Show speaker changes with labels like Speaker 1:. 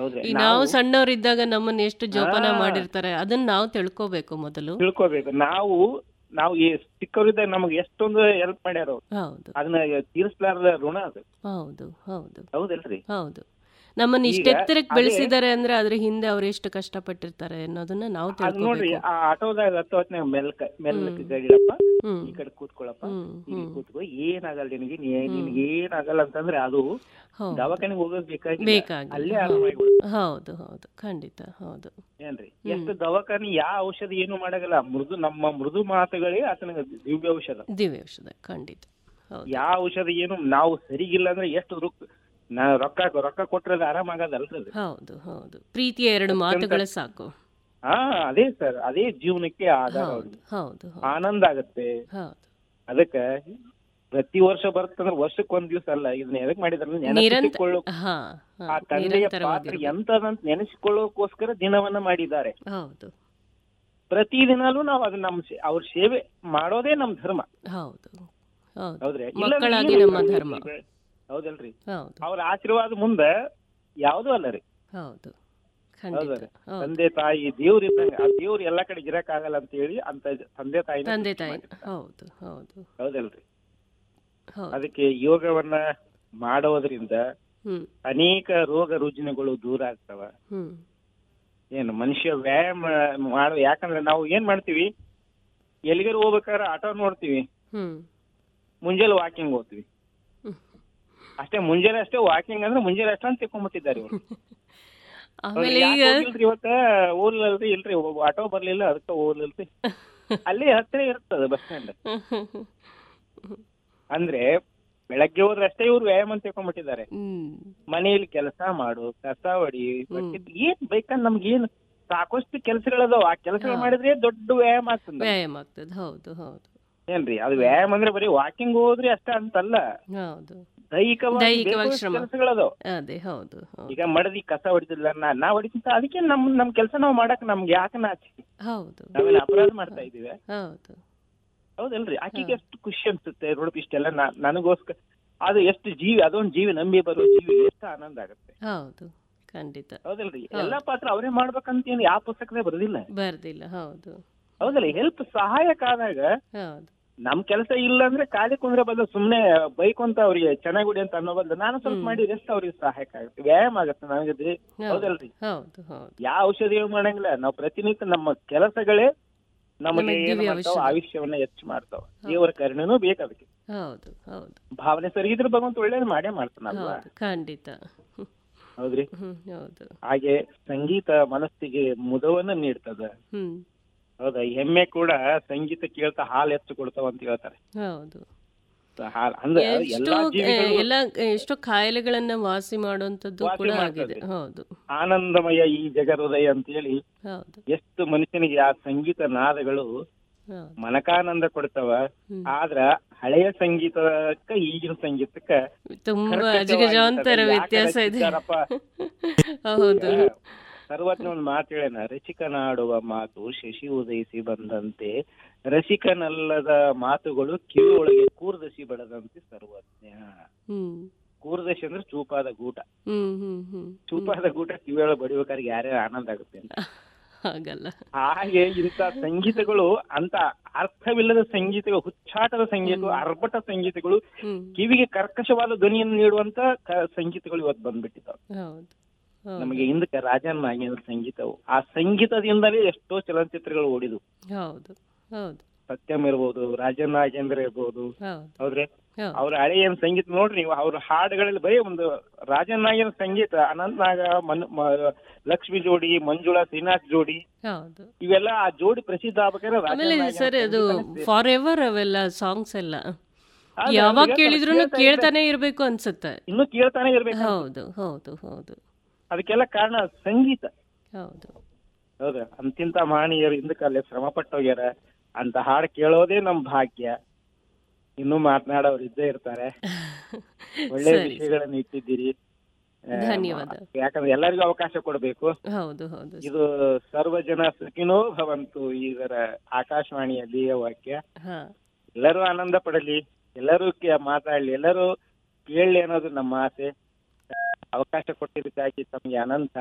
Speaker 1: ಹೌದ್ರಿ
Speaker 2: ಈ ನಾವು
Speaker 1: ನಾವು
Speaker 2: ಸಣ್ಣವರಿದ್ದಾಗ ನಮ್ಮನ್ನ ಎಷ್ಟು ಜೋಪಾನ
Speaker 1: ಹಾ.
Speaker 2: ಮಾಡಿರ್ತಾರೆ ಅದನ್ನ ನಾವು ತಿಳ್ಕೋಬೇಕು ಮೊದಲು
Speaker 1: ತಿಳ್ಕೊಬೇಕು ನಾವು ನಾವು ಈ ಚಿಕ್ಕವರಿದ್ದಾಗ ನಮಗೆ ಎಷ್ಟೊಂದು ಹೆಲ್ಪ್ ಮಾಡ್ಯಾರ ಅವ್ರು
Speaker 2: ಹೌದು
Speaker 1: ಅದನ್ನ ತೀರಿಸ್ಲಾರ್ದ ಋಣ ಅದು
Speaker 2: ಹೌದು ಹೌದು
Speaker 1: ಹೌದಿಲ್ರಿ
Speaker 2: ಹೌದು ನಮ್ಮನ್ನ
Speaker 1: ಈಗ
Speaker 2: ಇಷ್ಟೆತ್ತರಕ್ಕೆ
Speaker 1: ಅದೇ-
Speaker 2: ಬೆಳೆಸಿದ್ದಾರೆ ಅಂದ್ರೆ ಅದ್ರ ಹಿಂದೆ ಅವ್ರು ಎಷ್ಟು ಕಷ್ಟಪಟ್ಟಿರ್ತಾರೆ ಅನ್ನೋದನ್ನ ನಾವು
Speaker 1: ಅದ್ ನೋಡ್ರಿ
Speaker 2: ತಿಳ್ಕೋಬೇಕು
Speaker 1: ಆ ಆಟೋದಾಗ ಹತ್ತು ಹೊತ್ನಾಗ ಮೆಲ್ಕ ಮೆಲ್ಲಕ್ಕೆ
Speaker 2: ಹ್ಮ್.
Speaker 1: ಗಡಿಲಪ್ಪ
Speaker 2: ಹ್ಮ್
Speaker 1: ಈ ಕಡೆ ಕೂತ್ಕೊಳ್ಳಪ್ಪ
Speaker 2: ಹ್ಮ್
Speaker 1: ಇಲ್ಲಿ
Speaker 2: ಹ್ಮ್
Speaker 1: ಕೂತ್ಕೋ ಏನಾಗಲ್ಲ ನಿನಗೆ ನೀ-
Speaker 2: ಹ್ಮ್.
Speaker 1: ನಿನಗೆ ಏನಾಗಲ್ಲ ಅಂತಂದ್ರೆ ಅದು
Speaker 2: ಹೌದು
Speaker 1: ದವಾಖಾನೆಗೆ ಹೋಗೋದ್ ಬೇಕಾಗಿಲ್ಲ
Speaker 2: ಬೇಕಾಗಿಲ್ಲ
Speaker 1: ಅಲ್ಲೇ
Speaker 2: ಹೌದು
Speaker 1: ಆರಾಮಾಗಿ
Speaker 2: ಹೌದು ಹೌದು ಖಂಡಿತ ಹೌದು
Speaker 1: ಏನ್ರಿ
Speaker 2: ಹ್ಮ್.
Speaker 1: ಎಷ್ಟು ದವಾಖಾನೆ ಯಾವ ಔಷಧ ಏನು ಮಾಡಲ್ಲ ಮೃದು ನಮ್ಮ ಮೃದು ಮಾತುಗಳೇ ಆತನಿಗೆ ದಿವ್ಯ ಔಷಧ
Speaker 2: ದಿವ್ಯ ಔಷಧ ಖಂಡಿತ ಹೌದು
Speaker 1: ಯಾವ ಔಷಧ ಏನು ನಾವು ಸರಿಗಿಲ್ಲ ಅಂದ್ರೆ ಎಷ್ಟು ರೊಕ್ಕ ನಾ ರೊಕ್ಕ ರೊಕ್ಕ ಕೊಟ್ರೆ ಅದು ಆರಾಮಾಗದಲ್ರಿ ಅದು
Speaker 2: ಹೌದು ಹೌದು ಪ್ರೀತಿಯ ಎರಡು ಮಾತುಗಳು ಸಾಕು
Speaker 1: ಹಾ ಅದೇ ಸರ್ ಅದೇ ಜೀವನಕ್ಕೆ ಆಧಾರ
Speaker 2: ಹೌದು
Speaker 1: ಅವ್ರಿಗೆ
Speaker 2: ಹೌದು ಹೌದು
Speaker 1: ಆನಂದ ಆಗತ್ತೆ
Speaker 2: ಹೌದು
Speaker 1: ಅದಕ್ಕ ಪ್ರತಿ ವರ್ಷ ಬರ್ತಂದ್ರೆ ವರ್ಷಕ್ಕೆ ಒಂದ್ ದಿವಸ ಅಲ್ಲ ಇದನ್ನ ಎದಕ್ ಮಾಡಿದ್ರೆ
Speaker 2: ನಿರಂತರ
Speaker 1: ನೆನಪಿಸಿಕೊಳ್ಳೋ
Speaker 2: ಹಾ
Speaker 1: ಆ
Speaker 2: ಹಾ
Speaker 1: ತಂದೆಯ ಪಾತ್ರ
Speaker 2: ನಿರಂತರವಾಗಿರ್ಬೇಕು
Speaker 1: ಎಂತದಂತ ನೆನೆಸಿಕೊಳ್ಳೋಕೋಸ್ಕರ ದಿನವನ್ನ ಮಾಡಿದ್ದಾರೆ
Speaker 2: ಹೌದು
Speaker 1: ಪ್ರತಿ ದಿನಾಲೂ ನಾವು ಅದನ್ನ ನಮ್ಮ ಸೇ- ಅವ್ರ ಸೇವೆ ಮಾಡೋದೇ ನಮ್ ಧರ್ಮ
Speaker 2: ಹೌದು ಹೌದು
Speaker 1: ಹೌದ್ರಿ
Speaker 2: ಮಕ್ಕಳಾಗಿ
Speaker 1: ಇಲ್ಲಾಂದ್ರೆ
Speaker 2: ನಮ್ಮ
Speaker 1: ಏನು
Speaker 2: ಧರ್ಮ
Speaker 1: ಇಲ್ಲ. ಹೌದಲ್ರಿ
Speaker 2: ಹೌದು
Speaker 1: ಅವ್ರ ಆಶೀರ್ವಾದ ಮುಂದ ಯಾವ್ದು ಅಲ್ಲ ರೀ
Speaker 2: ಹೌದು ಖಂಡಿತ
Speaker 1: ಹೌದಲ್ರಿ
Speaker 2: ಹೌದು
Speaker 1: ತಂದೆ ತಾಯಿ ದೇವ್ರ ಇದ್ದಂಗ ಆ ದೇವ್ರ ಎಲ್ಲಾ ಕಡೆ ಇರಕ್ ಆಗಲ್ಲ ಅಂತ ಹೇಳಿ ಅಂತ ತಂದೆ ತಾಯಿ
Speaker 2: ತಂದೆ ತಾಯಿ ಹೌದು ಹೌದು
Speaker 1: ಹೌದಲ್ರಿ
Speaker 2: ಹೌದು
Speaker 1: ಅದಕ್ಕೆ ಯೋಗವನ್ನ ಮಾಡೋದ್ರಿಂದ
Speaker 2: ಹ್ಮ್
Speaker 1: ಅನೇಕ ರೋಗ ರುಜಿನಗಳು ದೂರ ಆಗ್ತಾವ
Speaker 2: ಹ್ಮ್
Speaker 1: ಏನು ಮನುಷ್ಯ ವ್ಯಾಯಾಮ ಮಾಡೋ ಯಾಕಂದ್ರೆ ನಾವು ಏನ್ ಮಾಡ್ತೀವಿ ಎಲ್ಲಿಗಾರು ಹೋಗ್ಬೇಕಾದ್ರೆ ಆಟೋ ನೋಡ್ತೀವಿ
Speaker 2: ಹ್ಮ್
Speaker 1: ಮುಂಜಾನೆ ವಾಕಿಂಗ್ ಹೋಗ್ತೀವಿ
Speaker 2: ಹ್ಮ್.
Speaker 1: ಅಷ್ಟೇ ಮುಂಜಾನೆ ಅಷ್ಟೇ ವಾಕಿಂಗ್ ಅಂದ್ರೆ ಮುಂಜಾನೆ ಅಷ್ಟೇ ಅಂತ ತಿಳ್ಕೊಂಡ್ಬಿಟ್ಟಿದ್ದಾರೆ ಇವ್ರು
Speaker 2: ಆಮೇಲೆ ಈಗ
Speaker 1: ಇಲ್ರಿ ಇವತ್ತ ಓದ್ಲಲ್ರಿ ಇಲ್ರಿ ಆಟೋ ಬರ್ಲಿಲ್ಲ ಅದಕ್ಕೆ ಓದ್ಲಲ್ರಿ ಅಲ್ಲಿ ಹತ್ರ ಇರ್ತದ ಬಸ್ ಸ್ಟ್ಯಾಂಡ್ ಅಂದ್ರೆ ಬೆಳಗ್ಗೆ ಹೋದ್ರೆ ಅಷ್ಟೇ ಇವ್ರು ವ್ಯಾಯಾಮ ಅಂತ ತಿಳ್ಕೊಂಡ್ಬಿಟ್ಟಿದ್ದಾರೆ
Speaker 2: ಹ್ಮ್
Speaker 1: ಮನೆಯಲ್ಲಿ ಕೆಲಸ ಮಾಡು ಕಸ ಹೊಡಿ
Speaker 2: ಹ್ಮ್.
Speaker 1: ಬಟ್ಟೆ ಏನ್ ಬೇಕಂದ್ ನಮ್ಗೆ ಏನ್ ಸಾಕಷ್ಟು ಕೆಲಸಗಳದಾವ ಆ ಕೆಲಸಗಳು
Speaker 2: ಹಾ.
Speaker 1: ಮಾಡಿದ್ರೆ ದೊಡ್ಡ ವ್ಯಾಯಾಮ ಆಗ್ತದ
Speaker 2: ವ್ಯಾಯಾಮ ಆಗ್ತದೆ ಹೌದು ಹೌದು
Speaker 1: ಏನ್ರಿ ಅದು ವ್ಯಾಯಾಮ ಅಂದ್ರೆ ಬರೀ ವಾಕಿಂಗ್ ಹೋದ್ರಿ ಅಷ್ಟ ಅಂತಲ್ಲ
Speaker 2: ಹೌದು
Speaker 1: ದೈಹಿಕವಾಗಿ
Speaker 2: ದೈಹಿಕವಾಗಿ
Speaker 1: ಬೇಕಾದಷ್ಟು
Speaker 2: ಶ್ರಮ.
Speaker 1: ಕೆಲಸಗಳದಾವ
Speaker 2: ಅದೇ ಹೌದು ಹೌದು
Speaker 1: ಈಗ ಮಡದಿ ಕಸ ಹೊಡಿತಿಲ್ಲ ನಾ ನಾ ಹೊಡಿತಿಂತ ಅದಕ್ಕೆ ನಮ್ ನಮ್ ಕೆಲಸ ನಾವು ಮಾಡಕ್ ನಮ್ಗೆ ಯಾಕೆ ನಾಚಿಕೆ
Speaker 2: ಹೌದು
Speaker 1: ನಾವೇನ್ ಅಪರಾಧ ಮಾಡ್ತಾ ಇದೀವಿ
Speaker 2: ಹೌದು
Speaker 1: ಹೌದಲ್ರಿ ಆಕಿಗೆ ಎಷ್ಟು ಖುಷಿ ಅನ್ಸುತ್ತೆ ನೋಡಪ್ಪ ಇಷ್ಟೆಲ್ಲ ನಾ- ನನಗೋಸ್ಕರ ಅದು ಎಷ್ಟು ಜೀವಿ ಅದೊಂದು ಜೀವಿ ನಂಬಿ ಬರೋ ಜೀವಿ ಎಷ್ಟು ಆನಂದ ಆಗುತ್ತೆ
Speaker 2: ಹೌದು ಖಂಡಿತ
Speaker 1: ಹೌದಲ್ರಿ
Speaker 2: ಹೌದು.
Speaker 1: ಎಲ್ಲಾ ಪಾತ್ರ ಅವರೇ ಮಾಡ್ಬೇಕಂತ ಏನು ಯಾವ ಪುಸ್ತಕದೇ ಬರೋದಿಲ್ಲ
Speaker 2: ಬರ್ದಿಲ್ಲ ಹೌದು
Speaker 1: ಹೌದಲ್ಲ ಹೆಲ್ಪ್ ಸಹಾಯಕ ಆದಾಗ
Speaker 2: ಹೌದು
Speaker 1: ನಮ್ ಕೆಲಸ ಇಲ್ಲ ಅಂದ್ರೆ ಖಾಲಿ ಕುಂದ್ರೆ ಬದಲು ಸುಮ್ನೆ ಬೈಕೊಂತ ಅವ್ರಿಗೆ ಚೆನ್ನಾಗಿ ಅಂತ ಅನ್ನೋ ಬದಲು ನಾನು ಸ್ವಲ್ಪ
Speaker 2: ಹ್ಮ್.
Speaker 1: ಮಾಡಿ ರೆಸ್ಟ್ ಅವ್ರಿಗೆ ಸಹಾಯಕ ಆಗುತ್ತೆ ವ್ಯಾಯಾಮ ಆಗುತ್ತೆ ನನಗೆ
Speaker 2: ಹೌದು
Speaker 1: ಹೌದಲ್ರಿ
Speaker 2: ಹೌದು ಹೌದು
Speaker 1: ಯಾವ ಔಷಧಿಗಳು ಮಾಡಂಗಿಲ್ಲ ನಾವು ಪ್ರತಿನಿತ್ಯ ನಮ್ಮ ಕೆಲಸಗಳೇ ನಮಗೆ
Speaker 2: ನಮಗೆ
Speaker 1: ಏನ್
Speaker 2: ದಿವ್ಯ
Speaker 1: ಮಾಡ್ತಾವ
Speaker 2: ಔಷಧ.
Speaker 1: ಆಯುಷ್ಯವನ್ನ ಹೆಚ್ಚು ಮಾಡ್ತಾವ ದೇವರ ಕರುಣೆನೂ ಬೇಕು ಅದಕ್ಕೆ
Speaker 2: ಹೌದು ಹೌದು
Speaker 1: ಭಾವನೆ ಸರಿಗಿದ್ರೆ ಭಗವಂತ ಒಳ್ಳೇದು ಮಾಡೇ ಮಾಡ್ತಾನಲ್ವಾ
Speaker 2: ಹೌದು ಖಂಡಿತ ಹ್ಮ್.
Speaker 1: ಹೌದ್ರಿ
Speaker 2: ಹ್ಮ್ ಹೌದು
Speaker 1: ಹಾಗೆ ಸಂಗೀತ ಮನಸ್ಸಿಗೆ ಮುದವನ್ನ ನೀಡ್ತದ
Speaker 2: ಹ್ಮ್
Speaker 1: ಹೌದಾ ಎಮ್ಮೆ ಕೂಡ ಸಂಗೀತ ಕೇಳ್ತಾ ಹಾಲು ಹೆಚ್ಚು ಕೊಡ್ತಾವ ಅಂತ ಹೇಳ್ತಾರೆ
Speaker 2: ಹೌದು
Speaker 1: ಹಾಲ್ ಅಂದ್ರೆ
Speaker 2: ಎಷ್ಟೋ
Speaker 1: ಎಲ್ಲಾ ಜೀವಿಗಳು
Speaker 2: ಎಲ್ಲ ಎಷ್ಟೋ ಕಾಯಿಲೆಗಳನ್ನ ವಾಸಿ ಮಾಡುವಂತದ್ದು
Speaker 1: ವಾಸಿ
Speaker 2: ಕೂಡ
Speaker 1: ಮಾಡ್ತದೆ.
Speaker 2: ಆಗಿದೆ ಹೌದು
Speaker 1: ಆನಂದಮಯ ಈ ಜಗಹೃದಯ ಅಂತ ಹೇಳಿ
Speaker 2: ಹೌದು
Speaker 1: ಎಷ್ಟು ಮನುಷ್ಯನಿಗೆ ಆ ಸಂಗೀತ ನಾದಗಳು
Speaker 2: ಹೌದು
Speaker 1: ಮನಕಾನಂದ ಕೊಡ್ತಾವ
Speaker 2: ಹ್ಮ್.
Speaker 1: ಆದ್ರ ಹಳೆಯ ಸಂಗೀತಕ್ಕ ಈಗಿನ ಸಂಗೀತಕ್ಕ
Speaker 2: ತುಂಬಾ
Speaker 1: ಕರ್ಕಶವಾಗಿರ್ತದೆ.
Speaker 2: ಅಜಗಜಾಂತರ
Speaker 1: ಯಾಕೆ
Speaker 2: ವ್ಯತ್ಯಾಸ ಇದೆ
Speaker 1: ರಚಿಸಿದ್ದಾರಪ್ಪ?
Speaker 2: ಹೌದು
Speaker 1: ಸರ್ವಜ್ಞ ಒಂದು ಮಾತು ಹೇಳೇನ ರಸಿಕನಾಡುವ ಮಾತು ಶಶಿ ಉದಯಿಸಿ ಬಂದಂತೆ ರಸಿಕನಲ್ಲದ ಮಾತುಗಳು ಕಿವಿಯೊಳಗೆ ಕೂರ್ದಶಿ ಬೆಳೆದಂತೆ ಸರ್ವಜ್ಞ
Speaker 2: ಹ್ಮ್
Speaker 1: ಕೂರ್ದಶಿ ಅಂದ್ರೆ ಚೂಪಾದ ಗೂಟ
Speaker 2: ಹ್ಮ್ ಹ್ಮ್ ಹ್ಮ್
Speaker 1: ಚೂಪಾದ ಗೂಟ ಕಿವಿಯೊಳಗೆ ಬಡಿಬೇಕಾದ್ರೆ ಯಾರೇ ಆನಂದ ಆಗುತ್ತೆ ಅಂತ
Speaker 2: ಹಾಗಲ್ಲ
Speaker 1: ಹಾಗೆ ಇಂಥ ಸಂಗೀತಗಳು ಅಂತ ಅರ್ಥವಿಲ್ಲದ ಸಂಗೀತಗಳು ಹುಚ್ಚಾಟದ ಸಂಗೀತ ಅರ್ಭಟ ಸಂಗೀತಗಳು
Speaker 2: ಹ್ಮ್
Speaker 1: ಕಿವಿಗೆ ಕರ್ಕಶವಾದ ಧ್ವನಿಯನ್ನು ನೀಡುವಂತ ಕ- ಸಂಗೀತಗಳು ಇವತ್ತು ಬಂದ್ಬಿಟ್ಟಿದ್ದಾವೆ
Speaker 2: ಹೌದು ಹೌದು
Speaker 1: ನಮಗೆ ಹಿಂದಕ್ಕೆ ರಾಜನ್ ನಾಗೇಂದ್ರ ಸಂಗೀತವು ಆ ಸಂಗೀತದಿಂದಲೇ ಎಷ್ಟೋ ಚಲನಚಿತ್ರಗಳು ಓಡಿದು
Speaker 2: ಹೌದು ಹೌದು
Speaker 1: ಸತ್ಯಂ ಇರ್ಬೋದು ರಾಜನ್ ನಾಗೇಂದ್ರ ಇರ್ಬೋದು
Speaker 2: ಹೌದು
Speaker 1: ಹೌದ್ರಿ
Speaker 2: ಹೌದು
Speaker 1: ಅವ್ರ ಹಳೆ ಏನ್ ಸಂಗೀತ ನೋಡ್ರಿ ನೀವು ಅವ್ರ ಹಾಡುಗಳಲ್ಲಿ ಬರೀ ಒಂದು ರಾಜನ್ ನಾಗೇಂದ್ರ ಸಂಗೀತ ಅನಂತ್ ನಾಗ ಮನ್ ಮ- ಲಕ್ಷ್ಮಿ ಜೋಡಿ ಮಂಜುಳಾ ಶ್ರೀನಾಥ್ ಜೋಡಿ
Speaker 2: ಹೌದು
Speaker 1: ಇವೆಲ್ಲ ಆ ಜೋಡಿ ಪ್ರಸಿದ್ಧ ಆಗ್ಬೇಕಾದ್ರೆ ರಾಜನ್
Speaker 2: ಆಮೇಲೆ
Speaker 1: ನಾಗೇಂದ್ರ
Speaker 2: ಸರ್ ಅದು
Speaker 1: ಸಂಗೀತನೇ
Speaker 2: ಫಾರ್ ಎವರ್ ಅವೆಲ್ಲ ಸಾಂಗ್ಸ್ ಎಲ್ಲ
Speaker 1: ಅದು
Speaker 2: ಯಾವಾಗ
Speaker 1: ಈಗ
Speaker 2: ಕೇಳಿದ್ರು
Speaker 1: ಕೇಳ್ತಾ ಇದ್ರೆ
Speaker 2: ಕೇಳ್ತಾನೆ ಇರ್ಬೇಕು ಅನ್ಸುತ್ತೆ
Speaker 1: ಇನ್ನೂ ಕೇಳ್ತಾನೆ ಇರ್ಬೇಕು
Speaker 2: ಹೌದು ಹೌದು ಹೌದು
Speaker 1: ಅದಕ್ಕೆಲ್ಲ ಕಾರಣ ಸಂಗೀತ
Speaker 2: ಹೌದು
Speaker 1: ಹೌದ ಅಂತಿಂತ ಮಹನೀಯರು ಹಿಂದಕ್ಕಲ್ಲೇ ಶ್ರಮ ಪಟ್ಟೋಗ್ಯಾರ ಅಂತ ಹಾಡು ಕೇಳೋದೇ ನಮ್ ಭಾಗ್ಯ ಇನ್ನೂ ಮಾತನಾಡೋರು ಇದ್ದೇ ಇರ್ತಾರೆ ಒಳ್ಳೆ
Speaker 2: ಸರಿ
Speaker 1: ವಿಷಯಗಳನ್ನ ಇಟ್ಟಿದ್ದೀರಿ ಆ,
Speaker 2: ಧನ್ಯವಾದ
Speaker 1: ಯಾಕಂದ್ರೆ ಎಲ್ಲರಿಗೂ ಅವಕಾಶ ಕೊಡಬೇಕು
Speaker 2: ಹೌದು ಹೌದು
Speaker 1: ಇದು ಸರ್ವ ಜನ ಸುಖಿನೋ ಭವಂತು ಇದರ ಆಕಾಶವಾಣಿಯ ವಾಕ್ಯ
Speaker 2: ಹಾ
Speaker 1: ಎಲ್ಲರೂ ಆನಂದ ಪಡಲಿ ಎಲ್ಲರೂ ಕೆ- ಮಾತಾಡ್ಲಿ ಎಲ್ಲರೂ ಕೇಳಲಿ ಅನ್ನೋದು ನಮ್ಮ ಆಸೆ ಅವಕಾಶ ಕೊಟ್ಟಿದ್ದಕ್ಕಾಗಿ ತಮಗೆ ಅನಂತ